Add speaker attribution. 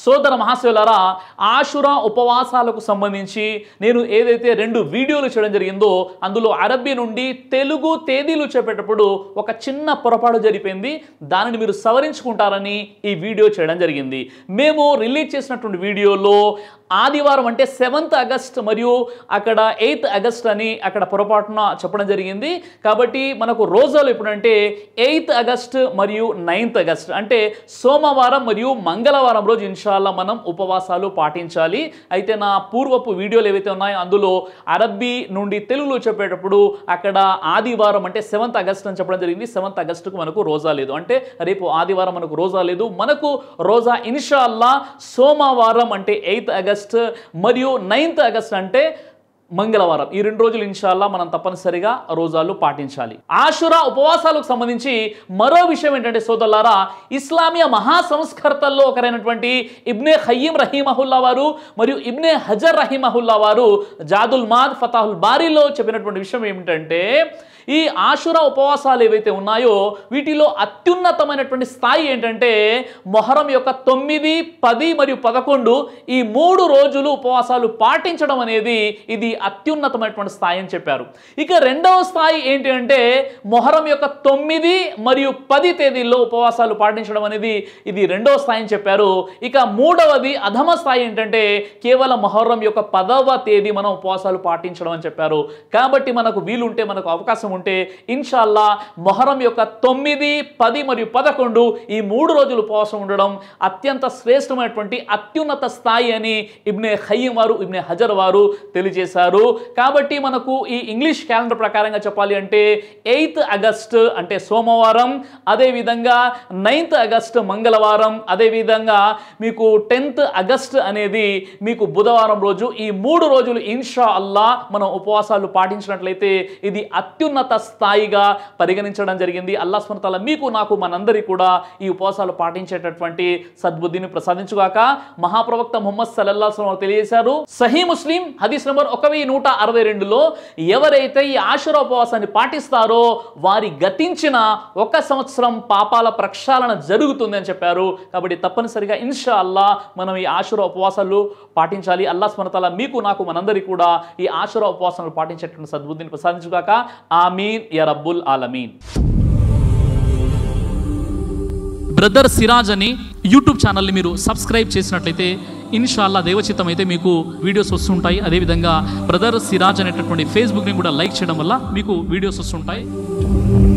Speaker 1: సోదర మహాశివులారా ఆషురా ఉపవాసాలకు సంబంధించి నేను ఏదైతే రెండు వీడియోలు చేయడం జరిగిందో అందులో అరబ్బీ నుండి తెలుగు తేదీలు చెప్పేటప్పుడు ఒక చిన్న పొరపాటు జరిగిపోయింది దానిని మీరు సవరించుకుంటారని ఈ వీడియో చేయడం జరిగింది మేము రిలీజ్ చేసినటువంటి వీడియోలో ఆదివారం అంటే సెవెంత్ ఆగస్ట్ మరియు అక్కడ ఎయిత్ ఆగస్ట్ అని అక్కడ పొరపాటున చెప్పడం జరిగింది కాబట్టి మనకు రోజాలు ఎప్పుడంటే ఎయిత్ ఆగస్ట్ మరియు నైన్త్ ఆగస్ట్ అంటే సోమవారం మరియు మంగళవారం రోజు ఇన్షాల్లా మనం ఉపవాసాలు పాటించాలి అయితే నా పూర్వపు వీడియోలు ఏవైతే ఉన్నాయో అందులో అరబ్బీ నుండి తెలుగులో చెప్పేటప్పుడు అక్కడ ఆదివారం అంటే సెవెంత్ ఆగస్ట్ అని చెప్పడం జరిగింది సెవెంత్ ఆగస్టుకు మనకు రోజా లేదు అంటే రేపు ఆదివారం మనకు రోజా లేదు మనకు రోజా ఇన్షాల్లా సోమవారం అంటే ఎయిత్ ఆగస్ట్ మరియు నైన్త్ ఆగస్ట్ అంటే మంగళవారం ఈ రెండు రోజులు ఇన్షాల్లా మనం తప్పనిసరిగా రోజాలు పాటించాలి ఆషురా ఉపవాసాలకు సంబంధించి మరో విషయం ఏంటంటే సోదరులారా ఇస్లామియా మహా సంస్కర్తల్లో ఒకరైనటువంటి ఇబ్నే ఖయ్యీం రహీమహుల్లా వారు మరియు ఇబ్నే హజర్ రహీమహుల్లా వారు జాదుల్ మాద్ ఫతాహుల్ బారీలో చెప్పినటువంటి విషయం ఏమిటంటే ఈ ఆషురా ఉపవాసాలు ఏవైతే ఉన్నాయో వీటిలో అత్యున్నతమైనటువంటి స్థాయి ఏంటంటే మొహరం యొక్క తొమ్మిది పది మరియు పదకొండు ఈ మూడు రోజులు ఉపవాసాలు పాటించడం అనేది ఇది అత్యున్నతమైనటువంటి స్థాయి అని చెప్పారు ఇక రెండవ స్థాయి ఏంటి అంటే మొహరం యొక్క తొమ్మిది మరియు పది తేదీల్లో ఉపవాసాలు పాటించడం అనేది ఇది రెండవ స్థాయి అని చెప్పారు ఇక మూడవది అధమ స్థాయి ఏంటంటే కేవలం మొహర్రం యొక్క పదవ తేదీ మనం ఉపవాసాలు పాటించడం అని చెప్పారు కాబట్టి మనకు వీలుంటే మనకు అవకాశం ఉంటే ఇన్షాల్లా మొహరం యొక్క తొమ్మిది పది మరియు పదకొండు ఈ మూడు రోజులు ఉపవాసం ఉండడం అత్యంత శ్రేష్టమైనటువంటి అత్యున్నత స్థాయి అని ఇబ్నే ఖయ్యం వారు ఇబ్నే హజర్ వారు తెలియజేశారు కాబట్టి మనకు ఈ ఇంగ్లీష్ క్యాలెండర్ ప్రకారంగా చెప్పాలి అంటే ఎయిత్ ఆగస్ట్ అంటే సోమవారం అదేవిధంగా నైన్త్ ఆగస్ట్ మంగళవారం అదేవిధంగా మీకు టెన్త్ ఆగస్ట్ అనేది మీకు బుధవారం రోజు ఈ మూడు రోజులు ఇన్షా అల్లా మనం ఉపవాసాలు పాటించినట్లయితే ఇది అత్యున్నత స్థాయిగా పరిగణించడం జరిగింది అల్లా స్మరతాల మీకు నాకు మనందరికీ కూడా ఈ ఉపవాసాలు పాటించేటటువంటి సద్బుద్ధిని ప్రసాదించుగాక మహాప్రవక్త ముహమ్మద్ సల్లల్లాహు తెలియజేశారు సహీ ముస్లిం హదీస్ నంబర్ ఒక వెయ్యి నూట అరవై రెండులో ఎవరైతే ఈ ఆశుర ఉపవాసాన్ని పాటిస్తారో వారి గతించిన ఒక సంవత్సరం పాపాల ప్రక్షాళన జరుగుతుంది అని చెప్పారు కాబట్టి తప్పనిసరిగా ఇన్షా అల్లా మనం ఈ ఆశుర ఉపవాసాలు పాటించాలి అల్లా స్మరతాల మీకు నాకు మనందరికీ కూడా ఈ ఆశుర ఉపవాసాలు పాటించేటువంటి సద్బుద్ధిని ప్రసాదించుగాక ఆమీన్ యా రబ్బుల్ ఆలమీన్ బ్రదర్ సిరాజ్ అని యూట్యూబ్ ఛానల్ని మీరు సబ్స్క్రైబ్ చేసినట్లయితే ఇన్షాల్లా దేవచిత్తం అయితే మీకు వీడియోస్ వస్తుంటాయి అదేవిధంగా బ్రదర్ సిరాజ్ అనేటటువంటి ఫేస్బుక్ని కూడా లైక్ చేయడం వల్ల మీకు వీడియోస్ వస్తుంటాయి